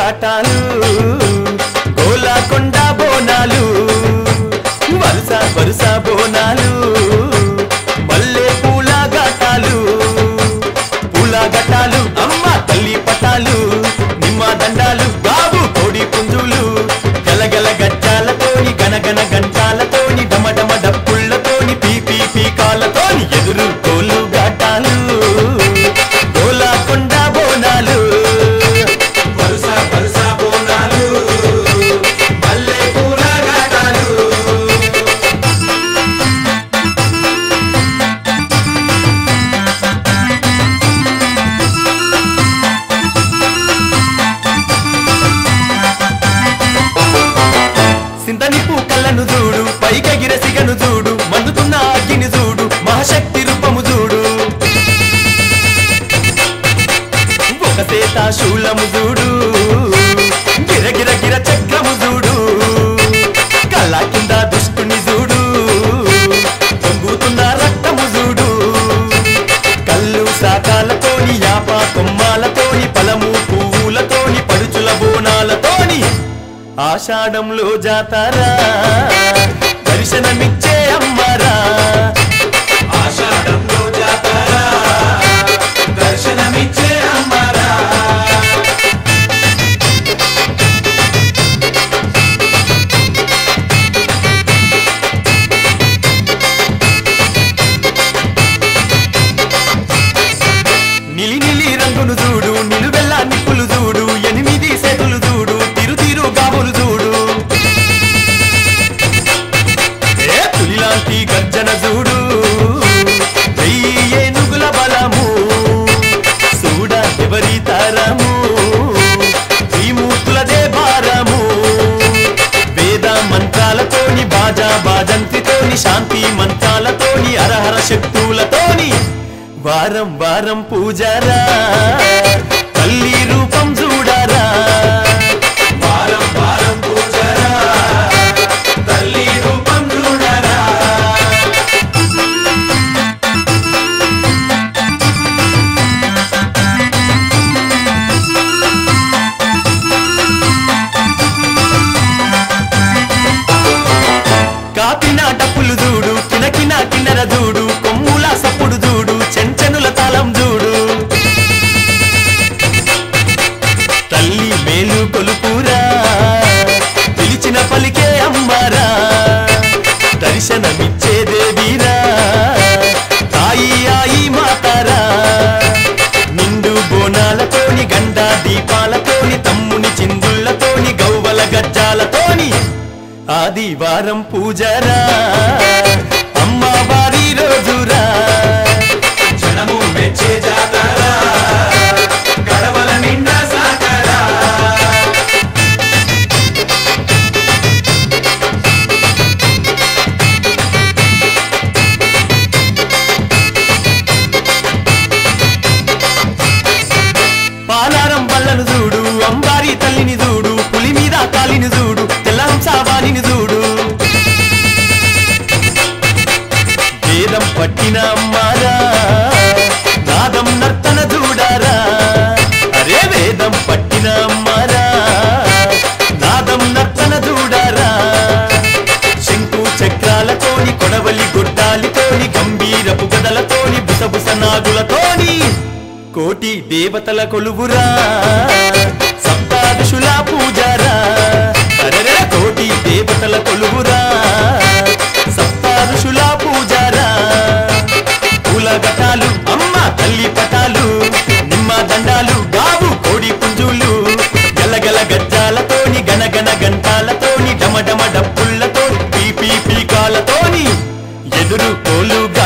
ఘాటాలు గోలాకొండ బోనాలు వరుస వరుస బోనాలు మల్లె పూల ఘాటాలు పూల ఘటాలు అమ్మ తల్లి పటాలు నిమ్మ దండాలు బాబు కోడి పుంజులు గలగల గజ్జాలతోని గనగన గంటాలతోని డమడమ డప్పుళ్ళతోని పీపీ పీకాలతోని ఎదురు కోలు ఘాటాలు గోలాకొండ బోనాలు వరుస వరుస బోనాలు మల్లె పూల ఘాటాలు సింతనిప్పు కళ్ళను చూడు పైకెగిర సిగను చూడు మండుతున్న అగ్గిని చూడు మహాశక్తి రూపము చూడు ఒక సేత శూలము చూడు గిరగిర గిర చక్రము చూడు కళ్ళ కింద దుష్టుని చూడు పొంగుతున్న రక్తము చూడు కళ్ళు శాఖాలతోని యాప కొమ్మాలతోని పలము పువ్వులతోని పడుచుల బోనాలతోని ఆషాఢంలో జాతారా దర్శనమిచ్చే అమ్మరా ఆషాఢంలో జాతర దర్శనమిచ్చే అమ్మరా నిలి నిలి రంగును చూడు నిలువెల్ల నిప్పులు చూడు ఎనిమిది సేతులు చూడు తిరు తిరు గాబులు చూడు ఏ పులిలాంటి గర్జన చూడు వెయ్యి ఏనుగుల బలము చూడ ఎవరి తరము ఈ మూర్తులదే భారము వేద మంత్రాలతోని బాజా బాజంతితోని శాంతి మంత్రాలతోని అరహర శక్తులతోని వారం వారం పూజారా తల్లి రూపం చూడరా వారం వారం పూజరా తల్లి రూపం చూడరా కాపిన డప్పులు చూడు కినకిన కిన్నెర చూడు కొమ్ముల సప్పుడు చూడు చెంచనుల తాళం చూడు తల్లి మేలు కొలుపురా పిలిచిన పలికే అమ్మరా దర్శనమిచ్చే దేవీరా తాయి ఆయి మాతారా నిండు బోనాలతోని గండ దీపాలతోని తమ్ముని చిందుళ్ళతోని గౌవల గజ్జాలతోని ఆదివారం పూజరా అమ్మవారి రోజురా జనము మెచ్చే జాతర గడవల నిండా సాకరా పాలారం బల్లను చూడు అంబారి తల్లిని చూడు పులి మీద కాలిని చూడు తెల్లంసావాలిని చూడు వేదం పట్టిన అమ్మారా నాదం నర్తన చూడారా అరే వేదం పట్టిన అమ్మారా నాదం నర్తన చూడారా శంకు చక్రాలతోని కొడవలి గొడ్డాలితోని గంభీరపు గదలతోని బుసబుస నాగులతోని కోటి దేవతల కొలువురా సప్తాదశుల పూజారా అరెరే కోటి దేవతల కొలువురా సప్తాదశుల పూజారా పూల ఘటాలు అమ్మ తల్లి పటాలు నిమ్మ దండాలు గావు కోడి పుంజులు గలగల గజ్జాలతోని గనగన గంటాలతోని డమడమ డప్పుళ్ళతోని పీపీ పీకాలతోని ఎదురు కోలు